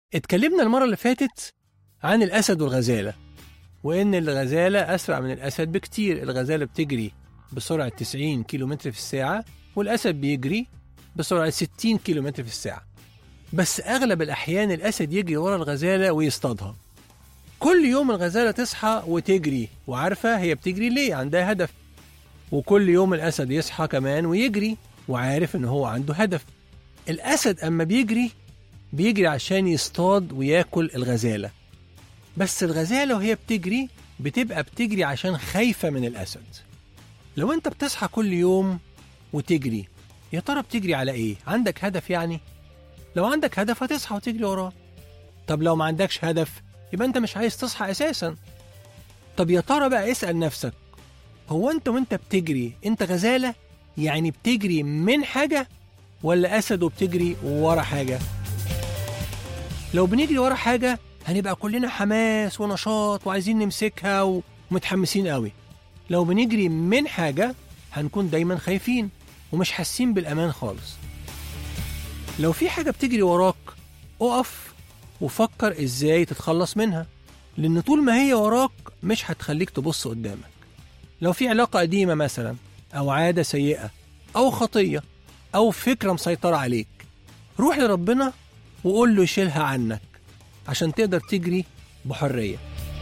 اتكلمنا المرة اللي فاتت عن الأسد والغزالة وإن الغزالة أسرع من الأسد بكتير الغزالة بتجري بسرعة 90 كيلومتر في الساعة والأسد بيجري بسرعة 60 كيلومتر في الساعة بس أغلب الأحيان الأسد يجري ورا الغزالة ويصطادها كل يوم الغزالة تصحى وتجري وعارفة هي بتجري ليه عندها هدف وكل يوم الأسد يصحى كمان ويجري وعارف إن هو عنده هدف الأسد أما بيجري بيجري عشان يصطاد وياكل الغزالة بس الغزالة وهي بتجري بتبقى بتجري عشان خايفة من الأسد لو أنت بتصحى كل يوم وتجري يا ترى بتجري على إيه؟ عندك هدف يعني؟ لو عندك هدف هتصحى وتجري وراه طب لو ما عندكش هدف يبقى أنت مش عايز تصحى أساسا طب يا ترى بقى اسأل نفسك هو أنت وأنت بتجري أنت غزالة؟ يعني بتجري من حاجة ولا أسد وبتجري ورا حاجة؟ لو بنجري ورا حاجة هنبقى كلنا حماس ونشاط وعايزين نمسكها ومتحمسين قوي لو بنجري من حاجة هنكون دايما خايفين ومش حاسين بالأمان خالص لو في حاجة بتجري وراك اقف وفكر ازاي تتخلص منها لأن طول ما هي وراك مش هتخليك تبص قدامك لو في علاقة قديمة مثلا أو عادة سيئة أو خطية أو فكرة مسيطرة عليك روح لربنا وقول له يشيلها عنك عشان تقدر تجري بحرية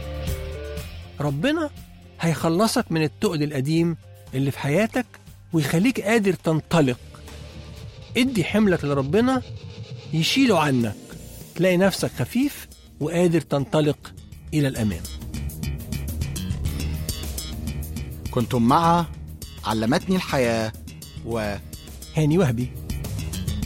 ربنا هيخلصك من التقل القديم اللي في حياتك ويخليك قادر تنطلق ادي حملك لربنا يشيله عنك تلاقي نفسك خفيف وقادر تنطلق إلى الأمام كنتم مع علمتني الحياة و هاني وهبي